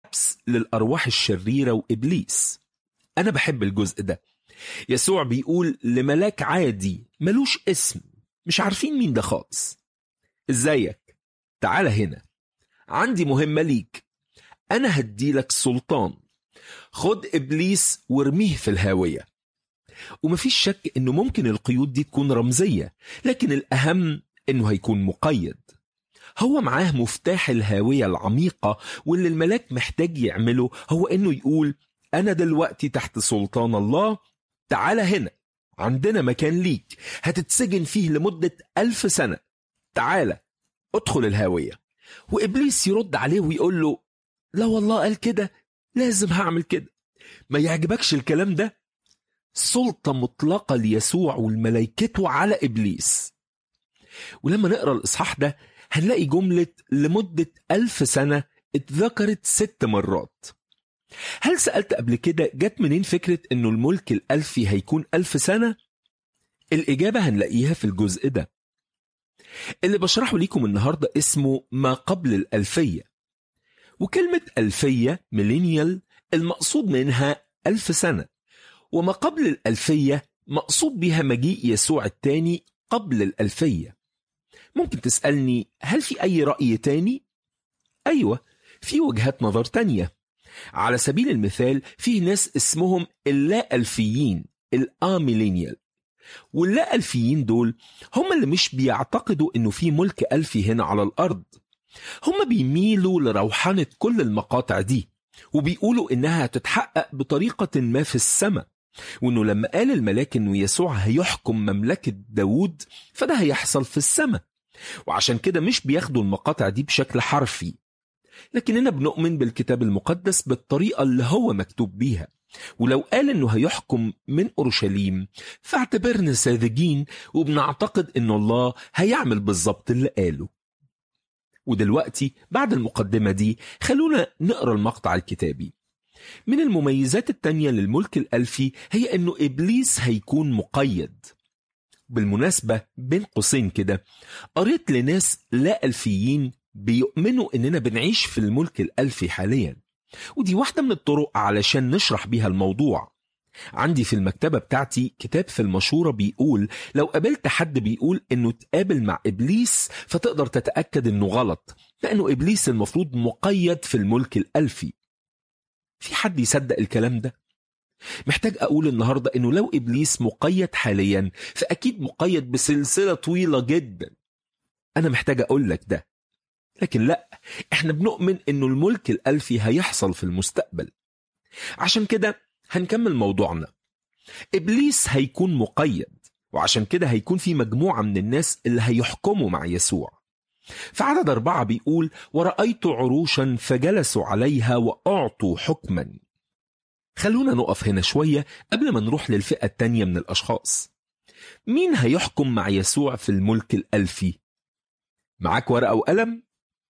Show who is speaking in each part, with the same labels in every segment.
Speaker 1: حبس للأرواح الشريرة وإبليس أنا بحب الجزء ده يسوع بيقول لملاك عادي ملوش اسم مش عارفين مين ده خالص ازيك تعال هنا عندي مهمة ليك أنا هديلك سلطان خد إبليس وارميه في الهاوية ومفيش شك إنه ممكن القيود دي تكون رمزية لكن الأهم إنه هيكون مقيد هو معاه مفتاح الهاوية العميقة واللي الملاك محتاج يعمله هو إنه يقول أنا دلوقتي تحت سلطان الله تعال هنا عندنا مكان ليك هتتسجن فيه لمدة ألف سنة تعال ادخل الهاوية وإبليس يرد عليه ويقول له لا والله قال كده لازم هعمل كده ما يعجبكش الكلام ده سلطة مطلقة ليسوع والملائكته على إبليس ولما نقرأ الإصحاح ده هنلاقي جملة لمدة ألف سنة اتذكرت ست مرات هل سألت قبل كده جت منين فكرة انه الملك الألفي هيكون ألف سنة؟ الإجابة هنلاقيها في الجزء ده اللي بشرحه ليكم النهاردة اسمه ما قبل الألفية وكلمة ألفية ميلينيال المقصود منها ألف سنة وما قبل الألفية مقصود بها مجيء يسوع الثاني قبل الألفية ممكن تسألني هل في أي رأي تاني؟ أيوة في وجهات نظر تانية على سبيل المثال في ناس اسمهم اللا ألفيين الآميلينيال واللا ألفيين دول هم اللي مش بيعتقدوا انه في ملك ألفي هنا على الأرض هم بيميلوا لروحنة كل المقاطع دي وبيقولوا انها هتتحقق بطريقة ما في السماء وانه لما قال الملاك انه يسوع هيحكم مملكة داود فده هيحصل في السماء وعشان كده مش بياخدوا المقاطع دي بشكل حرفي لكننا بنؤمن بالكتاب المقدس بالطريقة اللي هو مكتوب بيها ولو قال انه هيحكم من اورشليم فاعتبرنا ساذجين وبنعتقد ان الله هيعمل بالظبط اللي قاله ودلوقتي بعد المقدمة دي خلونا نقرا المقطع الكتابي من المميزات التانية للملك الألفي هي انه إبليس هيكون مقيد بالمناسبة بين قوسين كده قريت لناس لا ألفيين بيؤمنوا اننا بنعيش في الملك الألفي حاليا ودي واحدة من الطرق علشان نشرح بيها الموضوع عندي في المكتبة بتاعتي كتاب في المشورة بيقول لو قابلت حد بيقول انه تقابل مع ابليس فتقدر تتأكد انه غلط لانه ابليس المفروض مقيد في الملك الألفي في حد يصدق الكلام ده محتاج اقول النهاردة انه لو ابليس مقيد حاليا فاكيد مقيد بسلسلة طويلة جدا انا محتاج اقول لك ده لكن لا احنا بنؤمن انه الملك الالفي هيحصل في المستقبل عشان كده هنكمل موضوعنا ابليس هيكون مقيد وعشان كده هيكون في مجموعة من الناس اللي هيحكموا مع يسوع في عدد أربعة بيقول ورأيت عروشا فجلسوا عليها وأعطوا حكما خلونا نقف هنا شوية قبل ما نروح للفئة التانية من الأشخاص مين هيحكم مع يسوع في الملك الألفي؟ معاك ورقة وقلم؟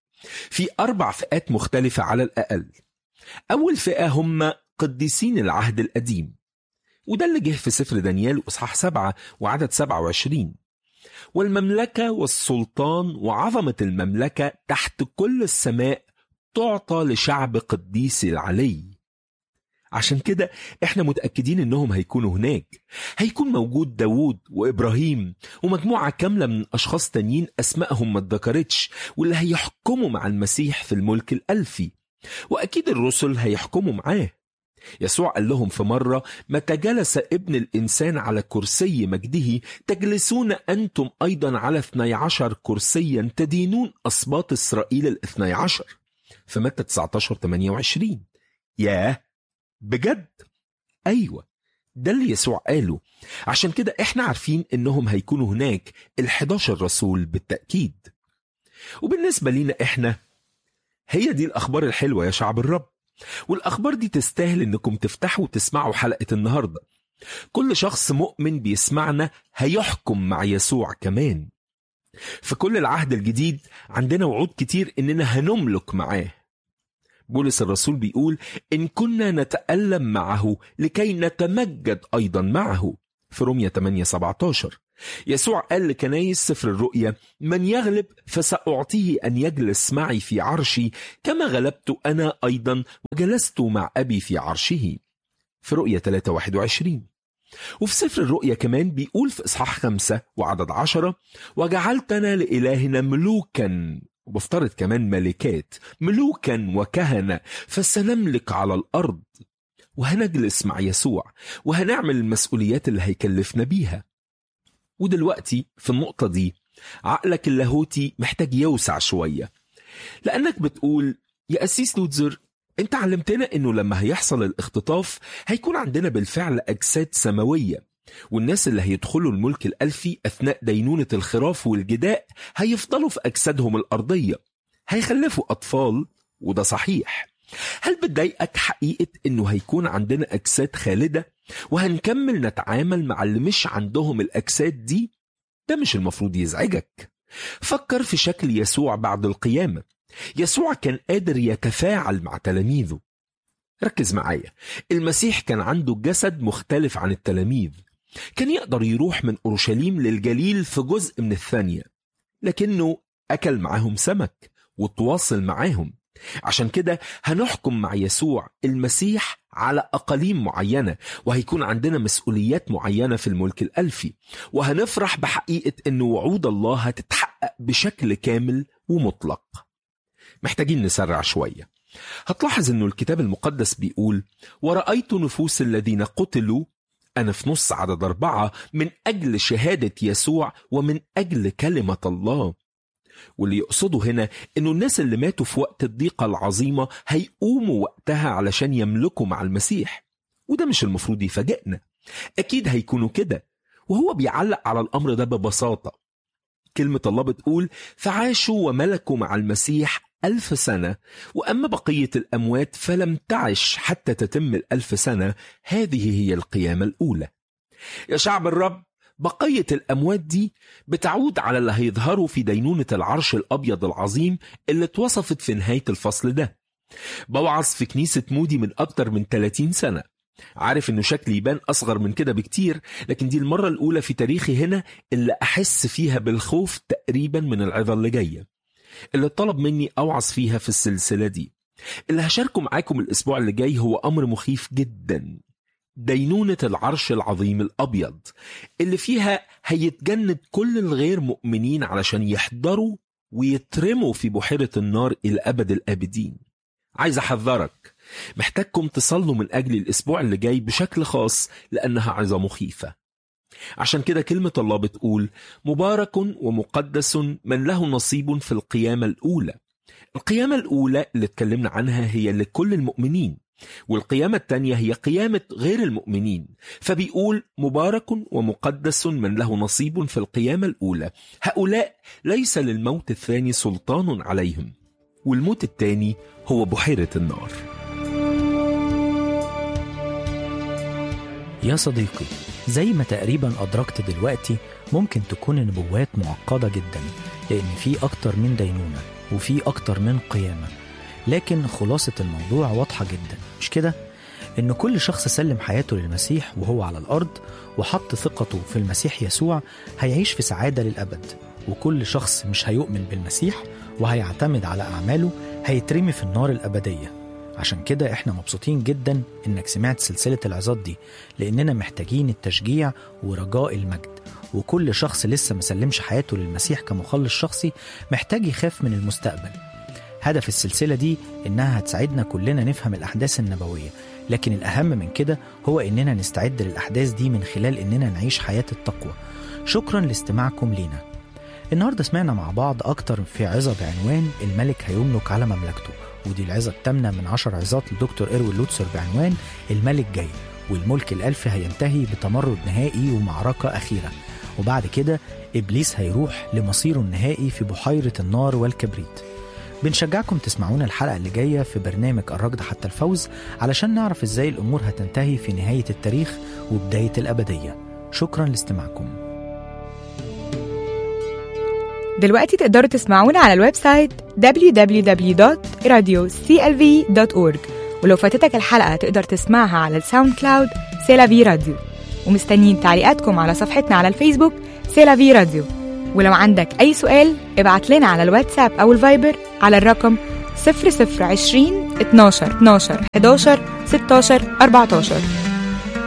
Speaker 1: في أربع فئات مختلفة على الأقل أول فئة هم قديسين العهد القديم وده اللي جه في سفر دانيال وإصحاح سبعة وعدد سبعة وعشرين والمملكة والسلطان وعظمة المملكة تحت كل السماء تعطى لشعب قديس العلي عشان كده احنا متأكدين انهم هيكونوا هناك هيكون موجود داوود وإبراهيم ومجموعة كاملة من أشخاص تانيين أسمائهم ما اتذكرتش واللي هيحكموا مع المسيح في الملك الألفي وأكيد الرسل هيحكموا معاه يسوع قال لهم في مرة متى جلس ابن الإنسان على كرسي مجده تجلسون أنتم أيضا على 12 كرسيا تدينون أصباط إسرائيل الاثني عشر في متى 19 28 ياه بجد أيوة ده اللي يسوع قاله عشان كده احنا عارفين انهم هيكونوا هناك ال11 رسول بالتأكيد وبالنسبة لينا احنا هي دي الأخبار الحلوة يا شعب الرب والأخبار دي تستاهل إنكم تفتحوا وتسمعوا حلقة النهاردة كل شخص مؤمن بيسمعنا هيحكم مع يسوع كمان في كل العهد الجديد عندنا وعود كتير إننا هنملك معاه بولس الرسول بيقول إن كنا نتألم معه لكي نتمجد أيضا معه في رومية 8 17 يسوع قال لكنايس سفر الرؤيا من يغلب فسأعطيه أن يجلس معي في عرشي كما غلبت أنا أيضا وجلست مع أبي في عرشه في رؤية 3 21 وفي سفر الرؤيا كمان بيقول في إصحاح خمسة وعدد عشرة وجعلتنا لإلهنا ملوكا وبفترض كمان ملكات ملوكا وكهنة فسنملك على الأرض وهنجلس مع يسوع وهنعمل المسؤوليات اللي هيكلفنا بيها ودلوقتي في النقطة دي عقلك اللاهوتي محتاج يوسع شوية لأنك بتقول يا أسيس لوتزر انت علمتنا انه لما هيحصل الاختطاف هيكون عندنا بالفعل اجساد سماويه والناس اللي هيدخلوا الملك الالفي اثناء دينونه الخراف والجداء هيفضلوا في اجسادهم الارضيه هيخلفوا اطفال وده صحيح هل بتضايقك حقيقه انه هيكون عندنا اجساد خالده وهنكمل نتعامل مع اللي مش عندهم الاجساد دي ده مش المفروض يزعجك فكر في شكل يسوع بعد القيامه يسوع كان قادر يتفاعل مع تلاميذه ركز معايا المسيح كان عنده جسد مختلف عن التلاميذ كان يقدر يروح من أورشليم للجليل في جزء من الثانية لكنه أكل معاهم سمك وتواصل معاهم عشان كده هنحكم مع يسوع المسيح على أقاليم معينة وهيكون عندنا مسؤوليات معينة في الملك الألفي وهنفرح بحقيقة أن وعود الله هتتحقق بشكل كامل ومطلق محتاجين نسرع شوية هتلاحظ أنه الكتاب المقدس بيقول ورأيت نفوس الذين قتلوا أنا في نص عدد أربعة من أجل شهادة يسوع ومن أجل كلمة الله واللي يقصده هنا انه الناس اللي ماتوا في وقت الضيقة العظيمة هيقوموا وقتها علشان يملكوا مع المسيح وده مش المفروض يفاجئنا اكيد هيكونوا كده وهو بيعلق على الامر ده ببساطة كلمة الله بتقول فعاشوا وملكوا مع المسيح ألف سنة وأما بقية الأموات فلم تعش حتى تتم الألف سنة هذه هي القيامة الأولى يا شعب الرب بقية الأموات دي بتعود على اللي هيظهروا في دينونة العرش الأبيض العظيم اللي اتوصفت في نهاية الفصل ده بوعظ في كنيسة مودي من أكتر من 30 سنة عارف انه شكلي يبان اصغر من كده بكتير لكن دي المرة الاولى في تاريخي هنا اللي احس فيها بالخوف تقريبا من العظة اللي جاية اللي طلب مني اوعظ فيها في السلسلة دي اللي هشاركه معاكم الاسبوع اللي جاي هو امر مخيف جدا دينونة العرش العظيم الأبيض اللي فيها هيتجند كل الغير مؤمنين علشان يحضروا ويترموا في بحيرة النار إلى أبد الآبدين عايز أحذرك محتاجكم تصلوا من أجل الأسبوع اللي جاي بشكل خاص لأنها عظة مخيفة عشان كده كلمة الله بتقول مبارك ومقدس من له نصيب في القيامة الأولى القيامة الأولى اللي اتكلمنا عنها هي لكل المؤمنين والقيامة الثانية هي قيامة غير المؤمنين فبيقول مبارك ومقدس من له نصيب في القيامة الأولى هؤلاء ليس للموت الثاني سلطان عليهم والموت الثاني هو بحيرة النار
Speaker 2: يا صديقي زي ما تقريبا أدركت دلوقتي ممكن تكون النبوات معقدة جدا لأن في أكتر من دينونة وفي أكتر من قيامة لكن خلاصة الموضوع واضحة جدا مش كده؟ إن كل شخص سلم حياته للمسيح وهو على الأرض وحط ثقته في المسيح يسوع هيعيش في سعادة للأبد وكل شخص مش هيؤمن بالمسيح وهيعتمد على أعماله هيترمي في النار الأبدية عشان كده احنا مبسوطين جدا انك سمعت سلسلة العظات دي لاننا محتاجين التشجيع ورجاء المجد وكل شخص لسه مسلمش حياته للمسيح كمخلص شخصي محتاج يخاف من المستقبل هدف السلسلة دي إنها هتساعدنا كلنا نفهم الأحداث النبوية لكن الأهم من كده هو إننا نستعد للأحداث دي من خلال إننا نعيش حياة التقوى شكرا لاستماعكم لينا النهاردة سمعنا مع بعض أكتر في عظة بعنوان الملك هيملك على مملكته ودي العظة الثامنة من عشر عظات لدكتور إروين لوتسر بعنوان الملك جاي والملك الألفي هينتهي بتمرد نهائي ومعركة أخيرة وبعد كده إبليس هيروح لمصيره النهائي في بحيرة النار والكبريت بنشجعكم تسمعونا الحلقة اللي جاية في برنامج الركض حتى الفوز علشان نعرف ازاي الأمور هتنتهي في نهاية التاريخ وبداية الأبدية شكرا لاستماعكم
Speaker 3: دلوقتي تقدروا تسمعونا على الويب سايت www.radioclv.org ولو فاتتك الحلقة تقدر تسمعها على الساوند كلاود سيلافي راديو ومستنيين تعليقاتكم على صفحتنا على الفيسبوك سيلافي راديو ولو عندك أي سؤال ابعت لنا على الواتساب أو الفايبر على الرقم 0020 12 12 11 16 14